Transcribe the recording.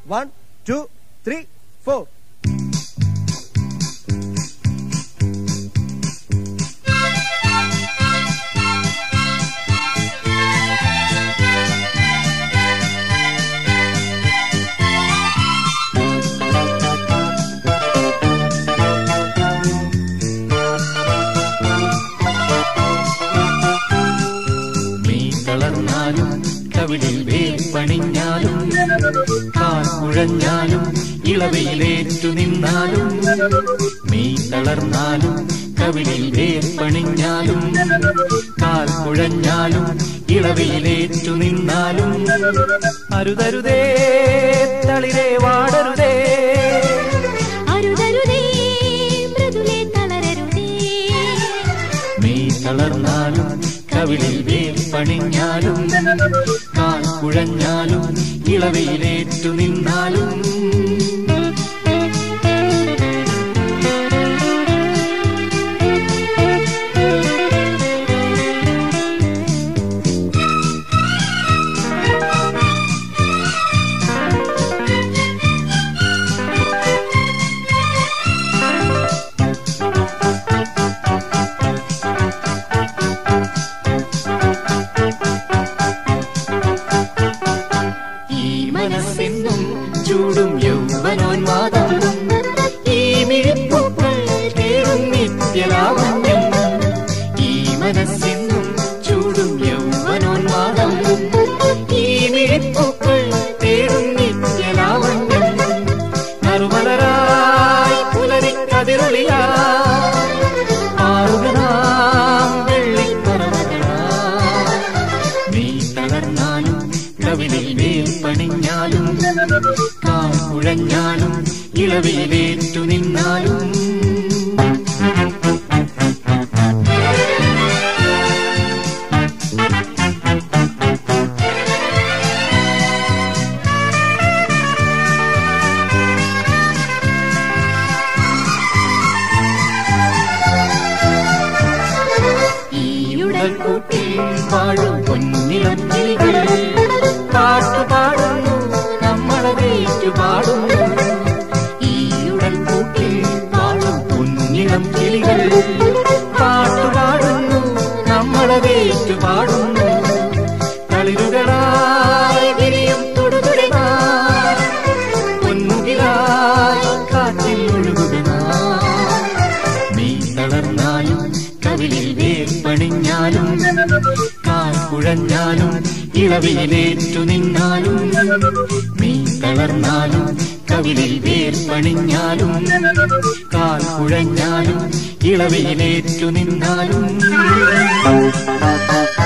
one two three four നീ തളർന്നാലും കവിളിൽ വേർപ്പണിഞ്ഞാലും കാൽ കുഴഞ്ഞാലും ഇളവയിലേറ്റു നിന്നാലും നീ തളർന്നാലും കവിളിൽ വേർപ്പണിഞ്ഞാലും കാൽ കുഴഞ്ഞാലും ഇളവയിലേറ്റു നിന്നാലും അരുതരുതേ തളിരേ വാടരുതേ അരുതരുതേ മൃദുലേ തളരരുതേ നീ തളർന്നാലും കവിളിൽ വേർപ്പണിഞ്ഞാലും കാൽ കുഴഞ്ഞാലും ഇളവയിലേറ്റു നിന്നാലും ഈ മനസ്സെന്നും ചൂടും യൗവനോന്മാദം ഈ മിഴിപ്പൂക്കൾ കേറും നിത്യലാവണ്യം ഈ മനസ്സെന്നും ചൂടും യൗവനോന്മാദം ഈ മിഴിപ്പൂക്കൾ തേടും നിത്യലാവണ്യം നറുമലരായി പുലരിക്കതിരൊളിയാ ആറുകളാം വെള്ളിപ്പറവകളാ നീ തളർന്നാലും കവിളിൽ വേർപ്പണിഞ്ഞാലും കാൽ കുഴഞ്ഞാലും ഇളവിലേറ്റു നിന്നാലും ഈയുടൽ കൂട്ടിൽ പാടും പൊന്നിളം കിളികൾ പാട്ടു പാടുന്നു നമ്മളതേറ്റു പാടുന്നു ഈയുടൽ കൂട്ടിൽ പാടും പൊന്നിളം കിളികൾ പാട്ടു പാടുന്നു നമ്മളതേറ്റു പാടുന്നു കളിരുകളായി വിരിയും തൊടുതുടനാ പൊന്നുകിലായി കാറ്റിൽ ഒഴുകുകനാ നീ തളർന്നാലും കവിളിൽ വേർപ്പണിഞ്ഞാലും കാൽ കുഴഞ്ഞാലും ഇളവിയിലേറ്റു നിന്നാലും നീ തളർന്നാലും കവിളിൽ വേർപ്പണിഞ്ഞാലും കാൽ കുഴഞ്ഞാലും ഇളവിയിലേറ്റു നിന്നാലും